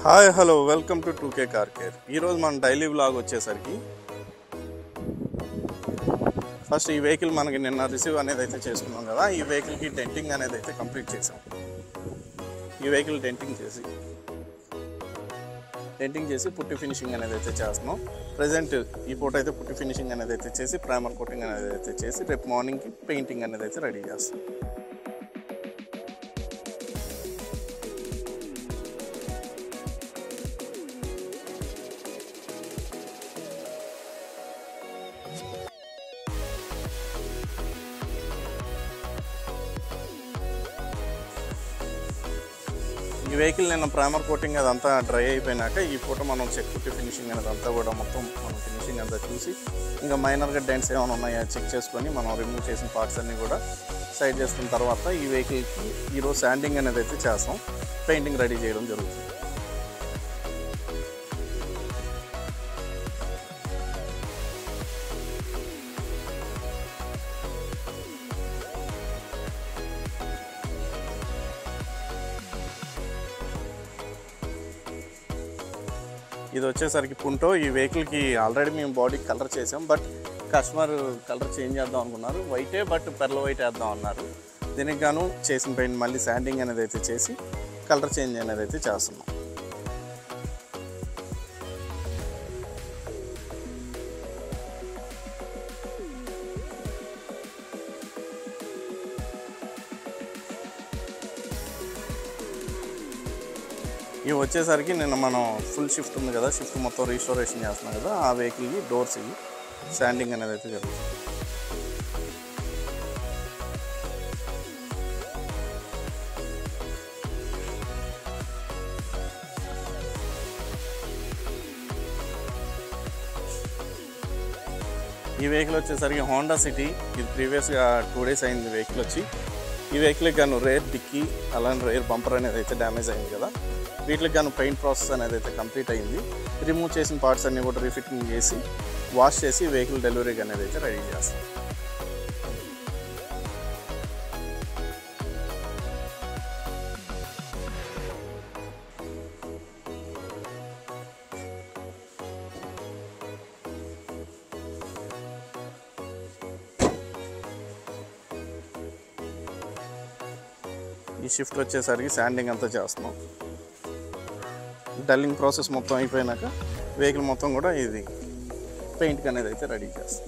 hi hello welcome to two K car care ఈరోజు మన daily vlog వచ్చేసరికి ఫస్ట్ ఈ వెహికల్ మనకి నిన్న రిసీవ్ అనేది అయితే చేసుకున్నాం కదా ఈ వెహికల్కి డెంటింగ్ అనేది అయితే కంప్లీట్ చేసాం ఈ వెహికల్ డెంటింగ్ చేసి డెంటింగ్ చేసి పుట్టి ఫినిషింగ్ అనేది అయితే చేస్తున్నాం ప్రజెంట్ ఈ పూట అయితే పుట్టి ఫినిషింగ్ అనేది అయితే చేసి ప్రైమర్ కోటింగ్ అనేది అయితే చేసి రేపు మార్నింగ్కి పెయింటింగ్ అనేది అయితే రెడీ చేస్తాం ఈ వెహికల్ నిన్న ప్రైమర్ కోటింగ్ అదంతా డ్రై అయిపోయినాక ఈ పూట మనం చెక్ పుట్టి ఫినిషింగ్ అనేది అంతా కూడా మొత్తం మనం ఫినిషింగ్ అంతా చూసి ఇంకా మైనర్గా డెంట్స్ ఏమైనా ఉన్నాయా చెక్ చేసుకొని మనం రిమూవ్ చేసిన పార్ట్స్ అన్నీ కూడా సైడ్ చేసుకున్న తర్వాత ఈ వెహికల్కి ఈరోజు శాండింగ్ అనేది అయితే చేస్తాం పెయింటింగ్ రెడీ చేయడం జరుగుతుంది ఇది వచ్చేసరికి పుంటో ఈ వెహికల్కి ఆల్రెడీ మేము బాడీ కలర్ చేసాం బట్ కస్టమర్ కలర్ చేంజ్ చేద్దాం అనుకున్నారు వైటే బట్ పెర్ల వైట్ వేద్దాం అన్నారు దీనికి గాను చేసిన పెయింట్ మళ్ళీ శాండింగ్ అనేది అయితే చేసి కలర్ చేంజ్ అనేది అయితే చేస్తున్నాం ఇవి వచ్చేసరికి నిన్న మనం ఫుల్ షిఫ్ట్ ఉంది కదా షిఫ్ట్ మొత్తం రీస్టోరేషన్ చేస్తున్నాం కదా ఆ వెహికల్కి డోర్స్ ఇవి శాండింగ్ అనేది అయితే జరుగుతుంది ఈ వెహికల్ వచ్చేసరికి హోండా సిటీ ఇది ప్రీవియస్గా టూ డేస్ అయింది వెహికల్ వచ్చి ఈ వెహికల్కి గాను రేర్ డిక్కీ అలానే రేర్ బంపర్ అనేది అయితే డ్యామేజ్ అయింది కదా వీటికి గాను పెయింట్ ప్రాసెస్ అనేది అయితే కంప్లీట్ అయింది రిమూవ్ చేసిన పార్ట్స్ అన్ని కూడా రీఫిట్టింగ్ చేసి వాష్ చేసి వెహికల్ డెలివరీకి అనేది అయితే రెడీ చేస్తాం ఈ షిఫ్ట్ వచ్చేసరికి శాండింగ్ అంతా చేస్తున్నాం డల్లింగ్ ప్రాసెస్ మొత్తం అయిపోయినాక వెహికల్ మొత్తం కూడా ఇది పెయింట్ అనేది అయితే రెడీ చేస్తాం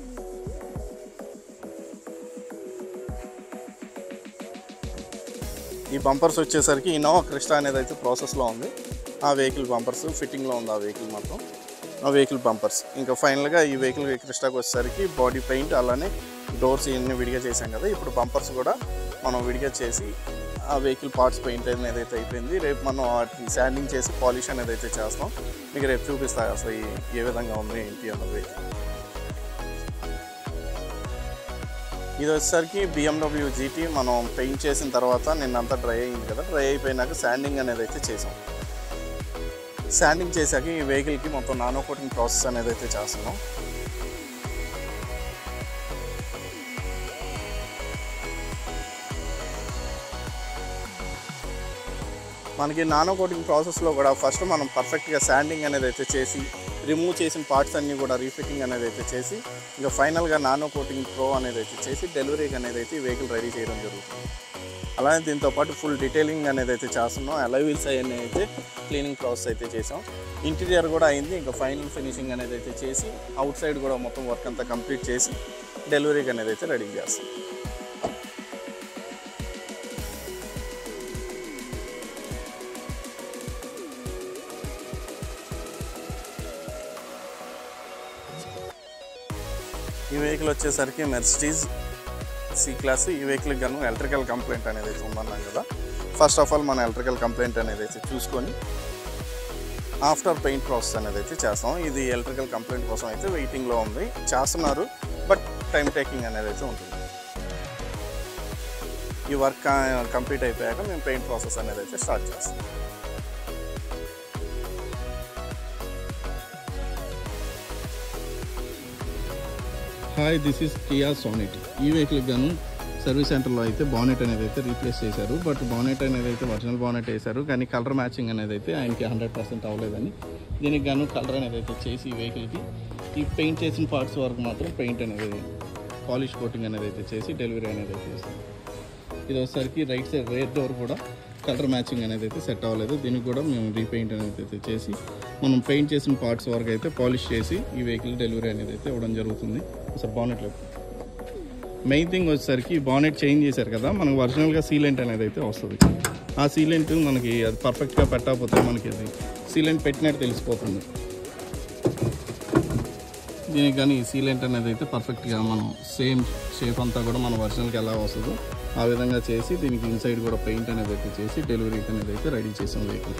ఈ బంపర్స్ వచ్చేసరికి ఇన్నోవా క్రిస్టా అనేది అయితే ప్రాసెస్లో ఉంది ఆ వెహికల్ బంపర్స్ ఫిట్టింగ్లో ఉంది ఆ వెహికల్ మొత్తం ఆ వెహికల్ బంపర్స్ ఇంకా ఫైనల్గా ఈ వెహికల్ క్రిస్టాకి వచ్చేసరికి బాడీ పెయింట్ అలానే డోర్స్ ఇవన్నీ విడిగా చేసాం కదా ఇప్పుడు బంపర్స్ కూడా మనం విడిగా చేసి ఆ వెహికల్ పార్ట్స్ పెయింట్ అనేది అయితే అయిపోయింది రేపు మనం వాటిని శాండింగ్ చేసి పాలిష్ అనేది అయితే చేస్తాం మీకు రేపు చూపిస్తా అసలు ఈ- ఏ విధంగా ఉంది ఏంటి అన్న వెహికల్ ఇది వచ్చేసరికి బిఎండబ్ల్యూ జీటీ మనం పెయింట్ చేసిన తర్వాత నిన్నంతా డ్రై అయింది కదా డ్రై అయిపోయినాక శాండింగ్ అనేది అయితే చేసాం శాండింగ్ చేశాక ఈ వెహికల్కి మొత్తం నానో కోటింగ్ ప్రాసెస్ అనేది అయితే చేస్తున్నాం మనకి నానో కోటింగ్ ప్రాసెస్లో కూడా ఫస్ట్ మనం పర్ఫెక్ట్గా శాండింగ్ అనేది అయితే చేసి రిమూవ్ చేసిన పార్ట్స్ అన్నీ కూడా రీఫిట్టింగ్ అనేది అయితే చేసి ఇంకా ఫైనల్గా నానో కోటింగ్ ప్రో అనేది అయితే చేసి డెలివరీకి అనేది అయితే ఈ వెహికల్ రెడీ చేయడం జరుగుతుంది అలానే దీంతో పాటు ఫుల్ డీటెయిలింగ్ అనేది అయితే చేస్తున్నాం అలై వీల్స్ అవన్నీ అయితే క్లీనింగ్ ప్రాసెస్ అయితే చేసాం ఇంటీరియర్ కూడా అయింది ఇంకా ఫైనల్ ఫినిషింగ్ అనేది అయితే చేసి అవుట్ సైడ్ కూడా మొత్తం వర్క్ అంతా కంప్లీట్ చేసి డెలివరీకి అనేది అయితే రెడీ చేస్తాం ఈ వెహికల్ వచ్చేసరికి మెర్సిడీస్ సి క్లాస్ ఈ వెహికల్కి గాను ఎలక్ట్రికల్ కంప్లైంట్ అనేది అయితే ఉందన్నాం కదా ఫస్ట్ ఆఫ్ ఆల్ మన ఎలక్ట్రికల్ కంప్లైంట్ అనేది అయితే చూసుకొని ఆఫ్టర్ పెయింట్ ప్రాసెస్ అనేది అయితే చేస్తాం ఇది ఎలక్ట్రికల్ కంప్లైంట్ కోసం అయితే వెయిటింగ్లో ఉంది చేస్తున్నారు బట్ టైం టేకింగ్ అనేది అయితే ఉంటుంది ఈ వర్క్ కంప్లీట్ అయిపోయాక మేము పెయింట్ ప్రాసెస్ అనేది అయితే స్టార్ట్ చేస్తాం hi this is Kia Sonet ఈ వెహికల్కి గాను సర్వీస్ సెంటర్లో అయితే బానెట్ అనేది అయితే రీప్లేస్ చేశారు బట్ బానెట్ అనేది అయితే ఒరిజినల్ బానెట్ వేశారు కానీ కలర్ మ్యాచింగ్ అనేది అయితే ఆయనకి హండ్రెడ్ పర్సెంట్ అవ్వలేదని దీనికి గాను కలర్ అనేది అయితే చేసి ఈ వెహికల్కి ఈ పెయింట్ చేసిన పార్ట్స్ వరకు మాత్రం పెయింట్ అనేది పాలిష్ కోటింగ్ అనేది అయితే చేసి డెలివరీ అనేది అయితే చేశారు ఇది వచ్చేసరికి రైట్ సైడ్ రేర్ డోర్ కూడా కలర్ మ్యాచింగ్ అనేది అయితే సెట్ అవ్వలేదు దీనికి కూడా మేము రీపెయింట్ అనేది అయితే చేసి మనం పెయింట్ చేసిన పార్ట్స్ వరకు అయితే పాలిష్ చేసి ఈ వెహికల్ డెలివరీ అనేది అయితే ఇవ్వడం జరుగుతుంది సార్ బానెట్ లేదు మెయిన్ థింగ్ వచ్చేసరికి బానెట్ చేంజ్ చేశారు కదా మనకు ఒరిజినల్గా సీలెంట్ అనేది అయితే వస్తుంది ఆ సీలెంట్ మనకి అది పర్ఫెక్ట్గా పెట్టకపోతే మనకి అది సీలెంట్ పెట్టినట్టు తెలిసిపోతుంది దీనికి కానీ ఈ సీలెంట్ అనేది అయితే పర్ఫెక్ట్గా మనం సేమ్ షేప్ అంతా కూడా మన ఒరిజినల్కి ఎలా వస్తుందో ఆ విధంగా చేసి దీనికి ఇన్సైడ్ కూడా పెయింట్ అనేది అయితే చేసి డెలివరీకి అనేది అయితే రెడీ చేసాం vehicle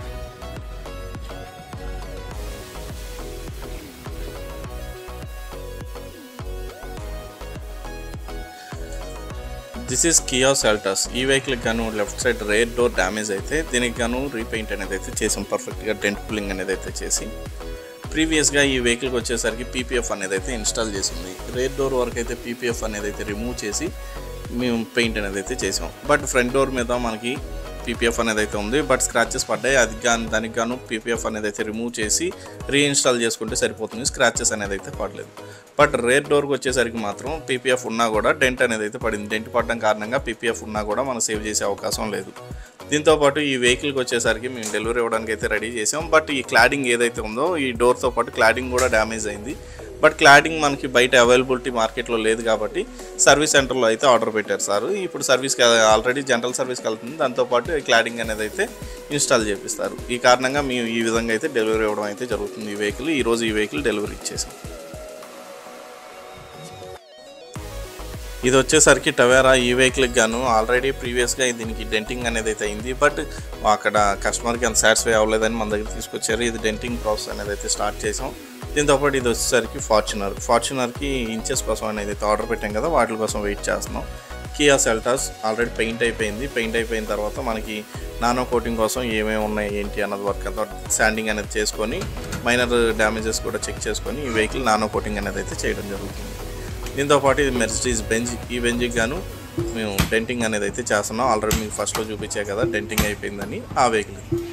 this is Kia Seltos ఈ వెహికల్కి గాను left side rear door damage అయితే దీనికి గాను రీపెయింట్ అనేది అయితే చేసాం పర్ఫెక్ట్గా డెంట్ పుల్లింగ్ అనేది అయితే చేసి ప్రీవియస్గా ఈ వెహికల్కి వచ్చేసరికి పీపీఎఫ్ అనేది అయితే ఇన్స్టాల్ చేసింది రేర్ డోర్ వరకు అయితే పీపీఎఫ్ అనేది అయితే రిమూవ్ చేసి మేము పెయింట్ అనేది అయితే చేసాం బట్ ఫ్రంట్ డోర్ మీద మనకి పీపీఎఫ్ అనేది అయితే ఉంది బట్ స్క్రాచెస్ పడ్డాయి అది కానీ దానికి గాను పీపీఎఫ్ అనేది అయితే రిమూవ్ చేసి రీఇన్స్టాల్ చేసుకుంటే సరిపోతుంది స్క్రాచెస్ అనేది అయితే పడలేదు బట్ రేర్ డోర్కి వచ్చేసరికి మాత్రం పీపీఎఫ్ ఉన్నా కూడా డెంట్ అనేది అయితే పడింది డెంట్ పడడం కారణంగా పీపీఎఫ్ ఉన్నా కూడా మనం సేవ్ చేసే అవకాశం లేదు దీంతోపాటు ఈ వెహికల్కి వచ్చేసరికి మేము డెలివరీ ఇవ్వడానికి అయితే రెడీ చేసాం బట్ ఈ క్లాడింగ్ ఏదైతే ఉందో ఈ డోర్తో పాటు క్లాడింగ్ కూడా డ్యామేజ్ అయింది బట్ క్లాడింగ్ మనకి బయట అవైలబిలిటీ మార్కెట్లో లేదు కాబట్టి సర్వీస్ సెంటర్లో అయితే ఆర్డర్ పెట్టారు సార్ ఇప్పుడు సర్వీస్కి ఆల్రెడీ జనరల్ సర్వీస్కి వెళ్తుంది దాంతోపాటు క్లాడింగ్ అనేది అయితే ఇన్స్టాల్ చేపిస్తారు ఈ కారణంగా మేము ఈ విధంగా అయితే డెలివరీ ఇవ్వడం అయితే జరుగుతుంది ఈ వెహికల్ ఈరోజు ఈ వెహికల్ డెలివరీ ఇచ్చేసాం ఇది వచ్చేసరికి టవేరా ఈ వెహికల్కి గాను ఆల్రెడీ ప్రీవియస్గా దీనికి డెంటింగ్ అనేది అయితే అయింది బట్ అక్కడ కస్టమర్కి అంత సాటిస్ఫై అవ్వలేదని మన దగ్గర తీసుకొచ్చారు ఇది డెంటింగ్ ప్రాసెస్ అనేది అయితే స్టార్ట్ చేసాం దీంతోపాటు ఇది వచ్చేసరికి ఫార్చునర్ ఫార్చునర్కి ఇంచెస్ కోసం అనేది అయితే ఆర్డర్ పెట్టాం కదా వాటి కోసం వెయిట్ చేస్తున్నాం కియా సెల్టాస్ ఆల్రెడీ పెయింట్ అయిపోయింది పెయింట్ అయిపోయిన తర్వాత మనకి నానో కోటింగ్ కోసం ఏమేమి ఉన్నాయి ఏంటి అన్నది వర్క్ అంతా శాండింగ్ అనేది చేసుకొని మైనర్ డ్యామేజెస్ కూడా చెక్ చేసుకొని ఈ వెహికల్ నానో కోటింగ్ అనేది అయితే చేయడం జరుగుతుంది దీంతో పాటు ఇది మెర్సిడీస్ బెంజ్ ఈ బెంజ్కి గాను మేము డెంటింగ్ అనేది అయితే చేస్తున్నాం ఆల్రెడీ మీకు ఫస్ట్లో చూపించే కదా డెంటింగ్ అయిపోయిందని ఆ వెహికల్